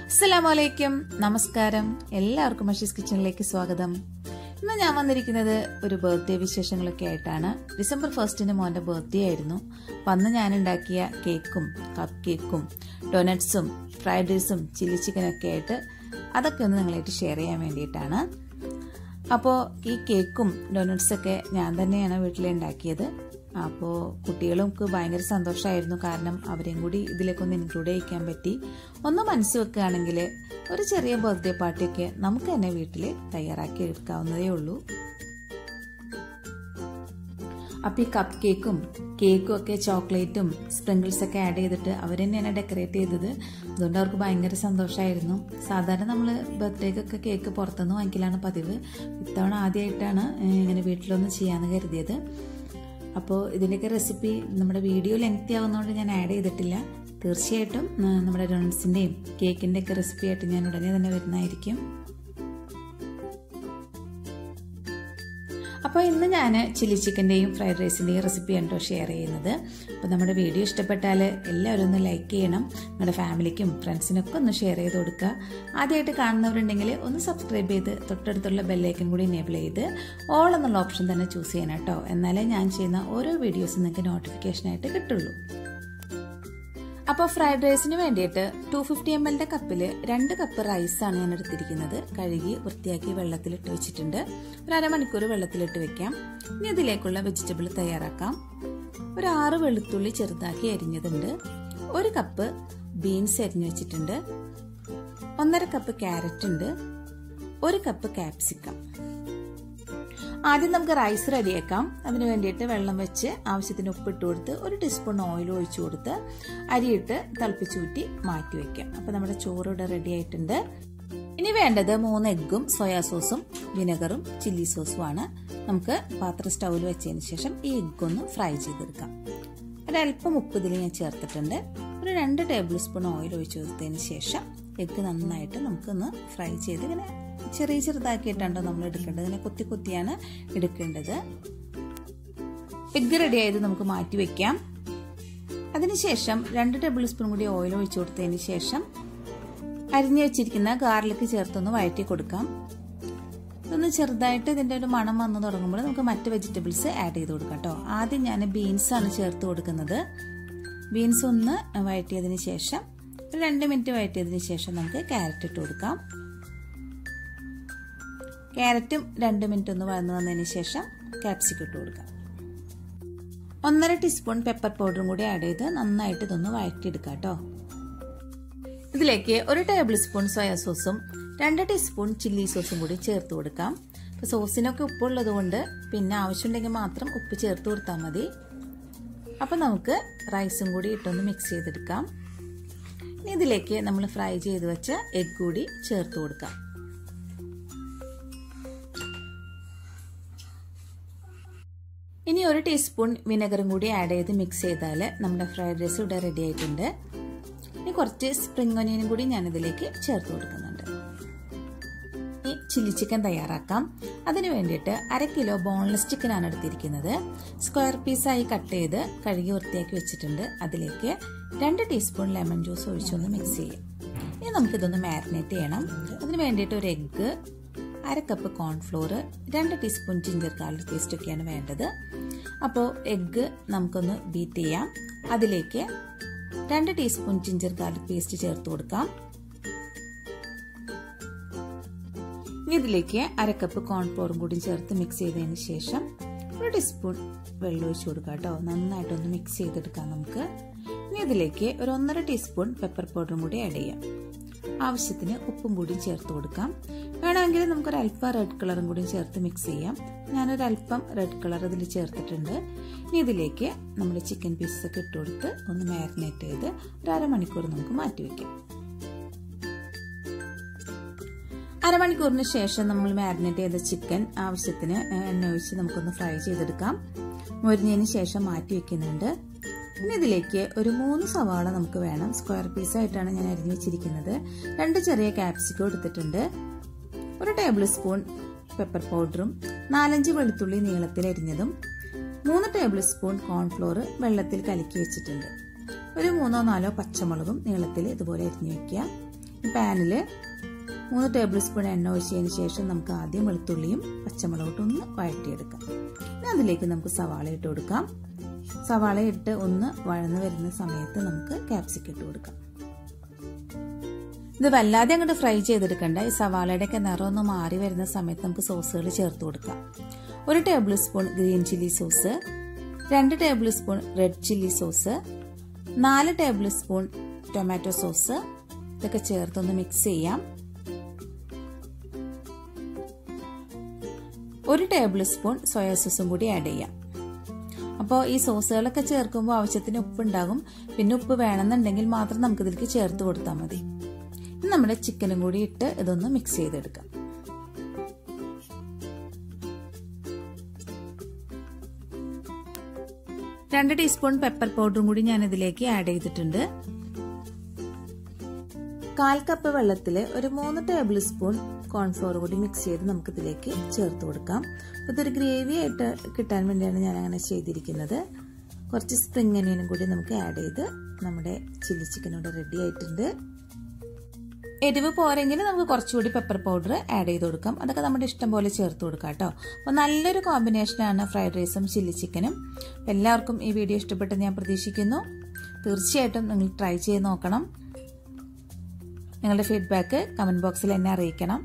അസ്സലാമലൈക്കും നമസ്കാരം എല്ലാവർക്കും മഷീസ് കിച്ചണിലേക്ക് സ്വാഗതം ഇന്ന് ഞാൻ വന്നിരിക്കുന്നത് ഒരു ബർത്ത്ഡേ വിശേഷങ്ങളൊക്കെ ആയിട്ടാണ് ഡിസംബർ ഫസ്റ്റിന് മോന്റെ ബർത്ത്ഡേ ആയിരുന്നു അപ്പം അന്ന് ഞാൻ ഉണ്ടാക്കിയ കേക്കും കപ്പ് കേക്കും ഡൊനട്ട്സും ഫ്രൈഡ് റൈസും ചില്ലി ചിക്കനൊക്കെ ആയിട്ട് അതൊക്കെ ഒന്ന് നിങ്ങളായിട്ട് ഷെയർ ചെയ്യാൻ വേണ്ടിയിട്ടാണ് അപ്പോൾ ഈ കേക്കും ഡൊനട്ട്സൊക്കെ ഞാൻ തന്നെയാണ് വീട്ടിൽ ഉണ്ടാക്കിയത് അപ്പോൾ കുട്ടികൾക്ക് ഭയങ്കര സന്തോഷമായിരുന്നു കാരണം അവരെയും കൂടി ഇതിലേക്കൊന്ന് ഇൻക്ലൂഡ് ചെയ്യിക്കാൻ പറ്റി ഒന്ന് മനസ്സ് വെക്കുകയാണെങ്കിൽ ഒരു ചെറിയ ബർത്ത്ഡേ പാർട്ടിയൊക്കെ നമുക്ക് തന്നെ വീട്ടിൽ തയ്യാറാക്കി എടുക്കാവുന്നതേ ഉള്ളൂ അപ്പോൾ ഈ കപ്പ് കേക്കും കേക്കും ഒക്കെ ചോക്ലേറ്റും സ്പ്രിങ്കിൾസ് ഒക്കെ ആഡ് ചെയ്തിട്ട് അവർ തന്നെയാണ് ഡെക്കറേറ്റ് ചെയ്തത് അതുകൊണ്ട് അവർക്ക് ഭയങ്കര സന്തോഷമായിരുന്നു സാധാരണ നമ്മൾ ബർത്ത്ഡേക്കൊക്കെ കേക്ക് പുറത്തുനിന്ന് വാങ്ങിക്കലാണ് പതിവ് ഇത്തവണ ആദ്യമായിട്ടാണ് ഇങ്ങനെ വീട്ടിലൊന്ന് ചെയ്യാമെന്ന് കരുതിയത് അപ്പോൾ ഇതിൻ്റെയൊക്കെ റെസിപ്പി നമ്മുടെ വീഡിയോ ലെങ്തി ആവുന്നതുകൊണ്ട് ഞാൻ ആഡ് ചെയ്തിട്ടില്ല തീർച്ചയായിട്ടും നമ്മുടെ ഡോണറ്റ്സിൻ്റെയും കേക്കിൻ്റെയൊക്കെ റെസിപ്പി ആയിട്ട് ഞാൻ ഉടനെ തന്നെ വരുന്നതായിരിക്കും അപ്പോൾ ഇന്ന് ഞാൻ ചില്ലി ചിക്കൻ്റെയും ഫ്രൈഡ് റൈസിൻ്റെയും റെസിപ്പിയാണ് കേട്ടോ ഷെയർ ചെയ്യുന്നത് അപ്പോൾ നമ്മുടെ വീഡിയോ ഇഷ്ടപ്പെട്ടാൽ എല്ലാവരും ഒന്ന് ലൈക്ക് ചെയ്യണം നിങ്ങളുടെ ഫാമിലിക്കും ഫ്രണ്ട്സിനൊക്കെ ഒന്ന് ഷെയർ ചെയ്ത് കൊടുക്കുക ആദ്യമായിട്ട് കാണുന്നവരുണ്ടെങ്കിൽ ഒന്ന് സബ്സ്ക്രൈബ് ചെയ്ത് തൊട്ടടുത്തുള്ള ബെല്ലൈക്കൻ കൂടി എനേബിൾ ചെയ്ത് ഓൾ എന്നുള്ള ഓപ്ഷൻ തന്നെ ചൂസ് ചെയ്യണം കേട്ടോ എന്നാലേ ഞാൻ ചെയ്യുന്ന ഓരോ വീഡിയോസും നിങ്ങൾക്ക് നോട്ടിഫിക്കേഷനായിട്ട് കിട്ടുള്ളൂ അപ്പോൾ ഫ്രൈഡ് റൈസിന് വേണ്ടിയിട്ട് ടു ഫിഫ്റ്റി എം എല്ലിന്റെ കപ്പിൽ രണ്ട് കപ്പ് റൈസാണ് ഞാൻ എടുത്തിരിക്കുന്നത് കഴുകി വൃത്തിയാക്കി വെള്ളത്തിലിട്ട് വെച്ചിട്ടുണ്ട് ഒരു അരമണിക്കൂർ വെള്ളത്തിലിട്ട് വെക്കാം ഇനി ഇതിലേക്കുള്ള വെജിറ്റബിൾ തയ്യാറാക്കാം ഒരു ആറ് വെളുത്തുള്ളി ചെറുതാക്കി അരിഞ്ഞതുണ്ട് ഒരു കപ്പ് ബീൻസ് അരിഞ്ഞു വെച്ചിട്ടുണ്ട് ഒന്നര കപ്പ് ക്യാരറ്റ് ഉണ്ട് ഒരു കപ്പ് ക്യാപ്സിക്കം ആദ്യം നമുക്ക് റൈസ് റെഡിയാക്കാം അതിന് വേണ്ടിയിട്ട് വെള്ളം വെച്ച് ആവശ്യത്തിന് ഉപ്പിട്ട് കൊടുത്ത് ഒരു ടീസ്പൂൺ ഓയിൽ ഒഴിച്ചു കൊടുത്ത് അരിയിട്ട് തിളപ്പിച്ചൂറ്റി മാറ്റി വെക്കാം അപ്പോൾ നമ്മുടെ ചോറ് ഇവിടെ റെഡി ആയിട്ടുണ്ട് ഇനി വേണ്ടത് മൂന്ന് എഗ്ഗും സോയാ സോസും വിനെഗറും ചില്ലി സോസുമാണ് നമുക്ക് പാത്രം സ്റ്റൗവിൽ വെച്ചതിന് ശേഷം ഈ എഗ്ഗ് ഒന്ന് ഫ്രൈ ചെയ്തെടുക്കാം ഒരല്പം ഉപ്പ് ഇതിൽ ഞാൻ ചേർത്തിട്ടുണ്ട് ഒരു രണ്ട് ടേബിൾ സ്പൂൺ ഓയിൽ ഒഴിച്ചു കൊടുത്തതിന് ശേഷം എഗ്ഗ് നന്നായിട്ട് നമുക്കൊന്ന് ഫ്രൈ ചെയ്ത് ഇങ്ങനെ ചെറിയ ചെറുതാക്കിയിട്ടാണ് നമ്മൾ എടുക്കേണ്ടത് ഇങ്ങനെ കുത്തി കുത്തിയാണ് എടുക്കേണ്ടത് എഗ്ഗ് റെഡി ആയത് നമുക്ക് മാറ്റി വെക്കാം അതിനുശേഷം രണ്ട് ടേബിൾ സ്പൂൺ കൂടി ഓയിൽ ഒഴിച്ചു കൊടുത്തതിന് ശേഷം അരിഞ്ഞു വെച്ചിരിക്കുന്ന ഗാർലിക്ക് ചേർത്തൊന്ന് വഴറ്റി കൊടുക്കാം ഇതൊന്ന് ചെറുതായിട്ട് ഇതിൻ്റെ ഒരു മണം വന്നു തുടങ്ങുമ്പോൾ നമുക്ക് മറ്റ് വെജിറ്റബിൾസ് ആഡ് ചെയ്ത് കൊടുക്കാം കേട്ടോ ആദ്യം ഞാൻ ബീൻസ് ആണ് ചേർത്ത് കൊടുക്കുന്നത് ബീൻസ് ഒന്ന് വഴറ്റിയതിന് ശേഷം ഒരു രണ്ട് മിനിറ്റ് വഴറ്റിയതിന് ശേഷം നമുക്ക് ക്യാരറ്റ് ഇട്ട് കൊടുക്കാം ക്യാരറ്റും രണ്ട് മിനിറ്റ് ഒന്ന് വഴന്നു വന്നതിന് ശേഷം ക്യാപ്സിക്കം ഇട്ട് കൊടുക്കാം ഒന്നര ടീസ്പൂൺ പെപ്പർ പൗഡറും കൂടി ആഡ് ചെയ്ത് നന്നായിട്ട് ഇതൊന്ന് വഴറ്റിയെടുക്കാം കേട്ടോ ഇതിലേക്ക് ഒരു ടേബിൾ സ്പൂൺ സോയാ സോസും രണ്ട് ടീസ്പൂൺ ചില്ലി സോസും കൂടി ചേർത്ത് കൊടുക്കാം ഇപ്പോൾ സോസിനൊക്കെ ഉപ്പുള്ളത് കൊണ്ട് പിന്നെ ആവശ്യമുണ്ടെങ്കിൽ മാത്രം ഉപ്പ് ചേർത്ത് കൊടുത്താൽ മതി അപ്പം നമുക്ക് റൈസും കൂടി ഇട്ടൊന്ന് മിക്സ് ചെയ്തെടുക്കാം ഇനി ഇതിലേക്ക് നമ്മൾ ഫ്രൈ ചെയ്ത് വെച്ച എഗ് കൂടി ചേർത്ത് കൊടുക്കാം ഇനി ഒരു ടീസ്പൂൺ വിനെഗറും കൂടി ആഡ് ചെയ്ത് മിക്സ് ചെയ്താൽ നമ്മുടെ ഫ്രൈഡ് റൈസ് ഇവിടെ റെഡി ആയിട്ടുണ്ട് ഇനി കുറച്ച് സ്പ്രിംഗ് ഒനിയനും കൂടി ഞാൻ ഇതിലേക്ക് ചേർത്ത് കൊടുക്കുന്നുണ്ട് ഈ ചില്ലി ചിക്കൻ തയ്യാറാക്കാം അതിന് വേണ്ടിയിട്ട് അര കിലോ ബോൺലെസ് ചിക്കനാണ് എടുത്തിരിക്കുന്നത് സ്ക്വയർ പീസായി കട്ട് ചെയ്ത് കഴുകി വൃത്തിയാക്കി വെച്ചിട്ടുണ്ട് അതിലേക്ക് രണ്ട് ടീസ്പൂൺ ലെമൺ ജ്യൂസ് ഒഴിച്ചൊന്ന് മിക്സ് ചെയ്യാം ഇനി നമുക്കിതൊന്ന് മാരിനേറ്റ് ചെയ്യണം അതിന് വേണ്ടിയിട്ട് ഒരു എഗ്ഗ് അര കപ്പ് കോൺഫ്ലോർ രണ്ട് ടീസ്പൂൺ ജിഞ്ചർ ഗാർലിക് പേസ്റ്റ് ഒക്കെയാണ് വേണ്ടത് അപ്പോൾ എഗ്ഗ് നമുക്കൊന്ന് ബീറ്റ് ചെയ്യാം അതിലേക്ക് രണ്ട് ടീസ്പൂൺ ജിഞ്ചർ ഗാർലിക് പേസ്റ്റ് ചേർത്ത് കൊടുക്കാം ഇനി ഇതിലേക്ക് അര കപ്പ് കോൺഫ്ലോറും കൂടി ചേർത്ത് മിക്സ് ചെയ്തതിന് ശേഷം ഒരു ടീസ്പൂൺ വെള്ളം ഒഴിച്ചു കൊടുക്കാം കേട്ടോ നന്നായിട്ടൊന്ന് മിക്സ് ചെയ്തെടുക്കാം നമുക്ക് ഇനി ഇതിലേക്ക് ഒരു ഒന്നര ടീസ്പൂൺ പെപ്പർ പൗഡറും കൂടി ആഡ് ചെയ്യാം ആവശ്യത്തിന് ഉപ്പും കൂടി ചേർത്ത് കൊടുക്കാം വേണമെങ്കിൽ നമുക്കൊരു അല്പം റെഡ് കളറും കൂടി ചേർത്ത് മിക്സ് ചെയ്യാം ഞാനൊരു അല്പം റെഡ് കളർ ഇതിൽ ചേർത്തിട്ടുണ്ട് ഇനി ഇതിലേക്ക് നമ്മൾ ചിക്കൻ പീസസ് ഒക്കെ ഇട്ട് കൊടുത്ത് ഒന്ന് മാരിനേറ്റ് ചെയ്ത് ഒരു അരമണിക്കൂർ നമുക്ക് മാറ്റി വയ്ക്കാം അരമണിക്കൂറിന് ശേഷം നമ്മൾ മാരിനേറ്റ് ചെയ്ത ചിക്കൻ ആവശ്യത്തിന് എണ്ണ ഒഴിച്ച് നമുക്കൊന്ന് ഫ്രൈ ചെയ്തെടുക്കാം മുരിഞ്ഞതിന് ശേഷം മാറ്റി വെക്കുന്നുണ്ട് ഇനി ഇതിലേക്ക് ഒരു മൂന്ന് സവാള നമുക്ക് വേണം സ്ക്വയർ പീസായിട്ടാണ് ഞാൻ അരിഞ്ഞു വെച്ചിരിക്കുന്നത് രണ്ട് ചെറിയ ക്യാപ്സിക്കോ എടുത്തിട്ടുണ്ട് ഒരു ടേബിൾ സ്പൂൺ പെപ്പർ പൗഡറും നാലഞ്ച് വെളുത്തുള്ളി നീളത്തിൽ അരിഞ്ഞതും മൂന്ന് ടേബിൾ സ്പൂൺ കോൺഫ്ലോർ വെള്ളത്തിൽ കലക്കി വെച്ചിട്ടുണ്ട് ഒരു മൂന്നോ നാലോ പച്ചമുളകും നീളത്തിൽ ഇതുപോലെ അരിഞ്ഞു വെക്കുക ഈ പാനിൽ മൂന്ന് ടേബിൾ സ്പൂൺ എണ്ണ ഒഴിച്ചതിന് ശേഷം നമുക്ക് ആദ്യം വെളുത്തുള്ളിയും പച്ചമുളകും ഒന്ന് വഴറ്റിയെടുക്കാം പിന്നെ അതിലേക്ക് നമുക്ക് സവാള ഇട്ട് കൊടുക്കാം സവാള ഇട്ട് ഒന്ന് വഴന്ന് വരുന്ന സമയത്ത് നമുക്ക് ക്യാപ്സിക്കം ഇട്ട് കൊടുക്കാം ഇത് വല്ലാതെ അങ്ങോട്ട് ഫ്രൈ ചെയ്തെടുക്കണ്ട ഈ സവാളയുടെ ഒക്കെ നിറം ഒന്ന് മാറി വരുന്ന സമയത്ത് നമുക്ക് സോസുകൾ ചേർത്ത് കൊടുക്കാം ഒരു tablespoon green chilli sauce രണ്ട് tablespoon red chilli sauce നാല് ടേബിൾ സ്പൂൺ ടൊമാറ്റോ സോസ് ഇതൊക്കെ ചേർത്തൊന്ന് മിക്സ് ചെയ്യാം ഒരു ടേബിൾ സ്പൂൺ സോയാ സോസും കൂടി ആഡ് ചെയ്യാം അപ്പോൾ ഈ സോസുകളൊക്കെ ചേർക്കുമ്പോൾ ആവശ്യത്തിന് ഉപ്പ് ഉണ്ടാകും പിന്നെ ഉപ്പ് വേണമെന്നുണ്ടെങ്കിൽ മാത്രം നമുക്ക് ഇതിലേക്ക് ചേർത്ത് കൊടുത്താൽ മതി ഇനി നമ്മുടെ ചിക്കനും കൂടി ഇട്ട് ഇതൊന്ന് മിക്സ് ചെയ്തെടുക്കാം രണ്ട് ടീസ്പൂൺ പെപ്പർ പൗഡറും കൂടി ഞാൻ ഇതിലേക്ക് ആഡ് ചെയ്തിട്ടുണ്ട് കാൽ കപ്പ് വെള്ളത്തിൽ ഒരു മൂന്ന് ടേബിൾ സ്പൂൺ കോൺഫ്ലോർ കൂടി മിക്സ് ചെയ്ത് നമുക്ക് ഇതിലേക്ക് ചേർത്ത് കൊടുക്കാം അപ്പോൾ ഇതൊരു ഗ്രേവി ആയിട്ട് കിട്ടാൻ വേണ്ടിയാണ് ഞാൻ അങ്ങനെ ചെയ്തിരിക്കുന്നത് കുറച്ച് സ്പ്രിംഗ് അനിയനും കൂടി നമുക്ക് ആഡ് ചെയ്ത് നമ്മുടെ ചില്ലി ചിക്കൻ ഇവിടെ റെഡി ആയിട്ടുണ്ട് എരിവ് പോരെങ്കിൽ നമുക്ക് കുറച്ചുകൂടി പെപ്പർ പൗഡർ ആഡ് ചെയ്ത് കൊടുക്കാം അതൊക്കെ നമ്മുടെ ഇഷ്ടം പോലെ ചേർത്ത് കൊടുക്കാം കേട്ടോ അപ്പോൾ നല്ലൊരു കോമ്പിനേഷനാണ് ഫ്രൈഡ് റൈസും ചില്ലി ചിക്കനും എല്ലാവർക്കും ഈ വീഡിയോ ഇഷ്ടപ്പെട്ടെന്ന് ഞാൻ പ്രതീക്ഷിക്കുന്നു തീർച്ചയായിട്ടും നിങ്ങൾ ട്രൈ ചെയ്ത് നോക്കണം നിങ്ങളുടെ ഫീഡ്ബാക്ക് കമൻറ്റ് ബോക്സിൽ എന്നെ അറിയിക്കണം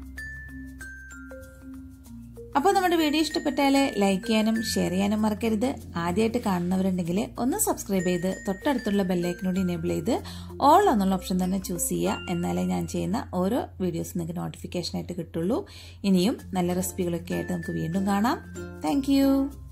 അപ്പോൾ നമ്മുടെ വീഡിയോ ഇഷ്ടപ്പെട്ടാൽ ലൈക്ക് ചെയ്യാനും ഷെയർ ചെയ്യാനും മറക്കരുത് ആദ്യമായിട്ട് കാണുന്നവരുണ്ടെങ്കിൽ ഒന്ന് സബ്സ്ക്രൈബ് ചെയ്ത് തൊട്ടടുത്തുള്ള ബെല്ലൈക്കനോട് ഇനേബിൾ ചെയ്ത് ഓൾ എന്നുള്ള ഓപ്ഷൻ തന്നെ ചൂസ് ചെയ്യുക എന്നാലേ ഞാൻ ചെയ്യുന്ന ഓരോ വീഡിയോസ് നിങ്ങൾക്ക് നോട്ടിഫിക്കേഷനായിട്ട് കിട്ടുള്ളൂ ഇനിയും നല്ല റെസിപ്പികളൊക്കെ ആയിട്ട് നമുക്ക് വീണ്ടും കാണാം താങ്ക്